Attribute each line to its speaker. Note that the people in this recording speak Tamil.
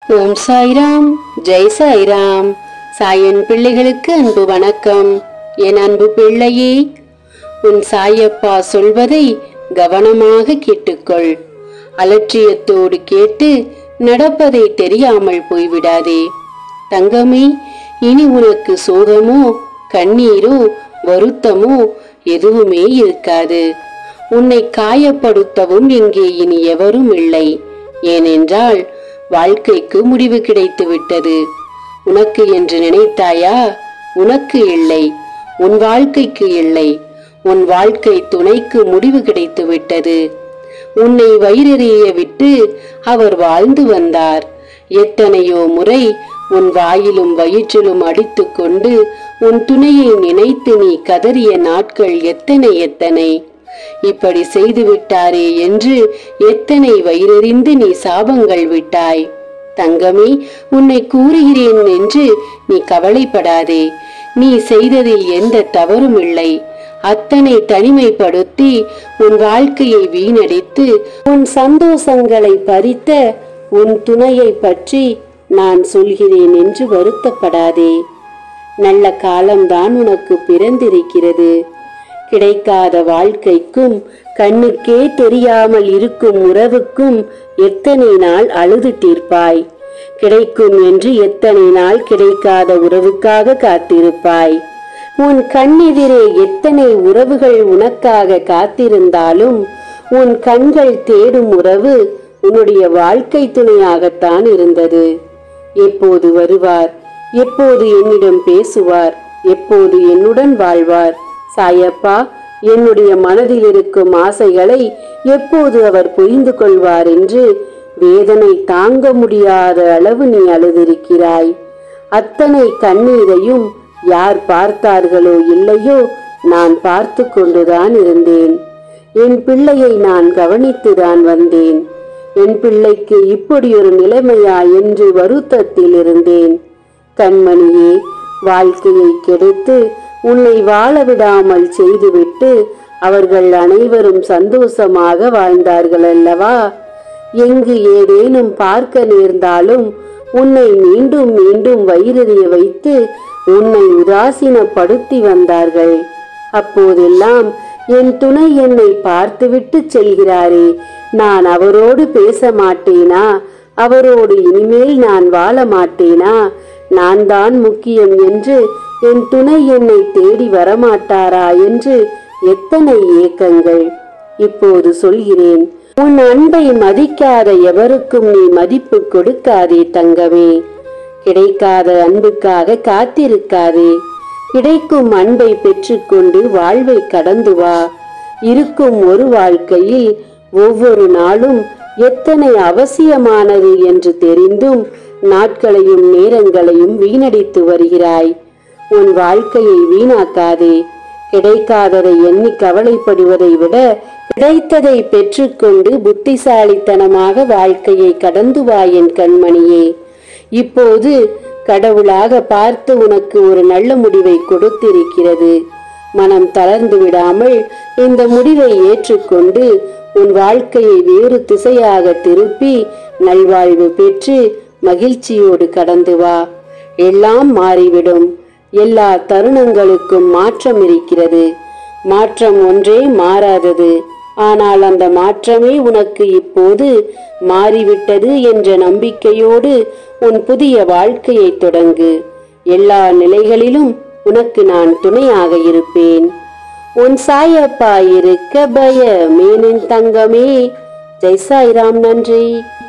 Speaker 1: ஓம் சாய்ராம் ஜெய் சாய்ராம் சாயன் பிள்ளைகளுக்கு அன்பு வணக்கம் என் அன்பு பிள்ளையே உன் சாயப்பா சொல்வதை கவனமாக கேட்டுக்கொள் அலட்சியத்தோடு கேட்டு நடப்பதை தெரியாமல் போய்விடாதே தங்கமே இனி உனக்கு சோகமோ கண்ணீரோ வருத்தமோ எதுவுமே இருக்காது உன்னை காயப்படுத்தவும் இங்கே இனி எவரும் இல்லை ஏனென்றால் வாழ்க்கைக்கு முடிவு கிடைத்து விட்டது உனக்கு என்று நினைத்தாயா உனக்கு இல்லை உன் வாழ்க்கைக்கு இல்லை உன் வாழ்க்கை துணைக்கு முடிவு கிடைத்து விட்டது உன்னை வயிறெறிய விட்டு அவர் வாழ்ந்து வந்தார் எத்தனையோ முறை உன் வாயிலும் வயிற்றிலும் அடித்துக்கொண்டு உன் துணையை நினைத்து நீ கதறிய நாட்கள் எத்தனை எத்தனை இப்படி செய்து விட்டாரே என்று எத்தனை வயிறெறிந்து நீ சாபங்கள் விட்டாய் தங்கமே உன்னை கூறுகிறேன் என்று நீ கவலைப்படாதே நீ செய்ததில் எந்த தவறும் இல்லை அத்தனை தனிமைப்படுத்தி உன் வாழ்க்கையை வீணடித்து உன் சந்தோஷங்களை பறித்த உன் துணையை பற்றி நான் சொல்கிறேன் என்று வருத்தப்படாதே நல்ல காலம்தான் உனக்கு பிறந்திருக்கிறது கிடைக்காத வாழ்க்கைக்கும் கண்ணுக்கே தெரியாமல் இருக்கும் உறவுக்கும் எத்தனை நாள் அழுது தீர்ப்பாய் கிடைக்கும் என்று எத்தனை நாள் கிடைக்காத உறவுக்காக காத்திருப்பாய் உன் கண்ணெதிரே எத்தனை உறவுகள் உனக்காக காத்திருந்தாலும் உன் கண்கள் தேடும் உறவு உன்னுடைய வாழ்க்கை துணையாகத்தான் இருந்தது எப்போது வருவார் எப்போது என்னிடம் பேசுவார் எப்போது என்னுடன் வாழ்வார் சாயப்பா என்னுடைய மனதில் இருக்கும் ஆசைகளை எப்போது அவர் புரிந்து கொள்வார் என்று வேதனை தாங்க முடியாத அளவு நீ அழுதிருக்கிறாய் அத்தனை கண்ணீரையும் யார் பார்த்தார்களோ இல்லையோ நான் பார்த்து கொண்டுதான் இருந்தேன் என் பிள்ளையை நான் கவனித்துதான் வந்தேன் என் பிள்ளைக்கு இப்படி ஒரு நிலைமையா என்று வருத்தத்தில் இருந்தேன் கண்மணியே வாழ்க்கையை கெடுத்து உன்னை வாழ விடாமல் செய்துவிட்டு அவர்கள் அனைவரும் சந்தோஷமாக வாழ்ந்தார்கள் அல்லவா எங்கு ஏதேனும் பார்க்க நேர்ந்தாலும் உன்னை மீண்டும் மீண்டும் வயிறெறிய வைத்து உன்னை உதாசீனப்படுத்தி வந்தார்கள் அப்போதெல்லாம் என் துணை என்னை பார்த்துவிட்டு செல்கிறாரே நான் அவரோடு பேச மாட்டேனா அவரோடு இனிமேல் நான் வாழ மாட்டேனா நான் தான் முக்கியம் என்று என் துணை என்னை தேடி வரமாட்டாரா என்று எத்தனை ஏக்கங்கள் இப்போது சொல்கிறேன் உன் அன்பை மதிக்காத எவருக்கும் நீ மதிப்பு கொடுக்காதே தங்கமே கிடைக்காத அன்புக்காக காத்திருக்காதே கிடைக்கும் அன்பை பெற்றுக்கொண்டு வாழ்வை கடந்து வா இருக்கும் ஒரு வாழ்க்கையில் ஒவ்வொரு நாளும் எத்தனை அவசியமானது என்று தெரிந்தும் நாட்களையும் நேரங்களையும் வீணடித்து வருகிறாய் உன் வாழ்க்கையை வீணாக்காதே கிடைக்காததை எண்ணி கவலைப்படுவதை விட கிடைத்ததை பெற்றுக்கொண்டு புத்திசாலித்தனமாக வாழ்க்கையை கடந்து வா என் கண்மணியே இப்போது கடவுளாக பார்த்து உனக்கு ஒரு நல்ல முடிவை கொடுத்திருக்கிறது மனம் தளர்ந்து விடாமல் இந்த முடிவை ஏற்றுக்கொண்டு உன் வாழ்க்கையை வேறு திசையாக திருப்பி நல்வாழ்வு பெற்று மகிழ்ச்சியோடு கடந்து வா எல்லாம் மாறிவிடும் எல்லா தருணங்களுக்கும் மாற்றம் இருக்கிறது மாற்றம் ஒன்றே மாறாதது ஆனால் அந்த மாற்றமே உனக்கு இப்போது மாறிவிட்டது என்ற நம்பிக்கையோடு உன் புதிய வாழ்க்கையை தொடங்கு எல்லா நிலைகளிலும் உனக்கு நான் துணையாக இருப்பேன் உன் சாயப்பா இருக்க பயமேனின் தங்கமே ஜெய் சாய்ராம் நன்றி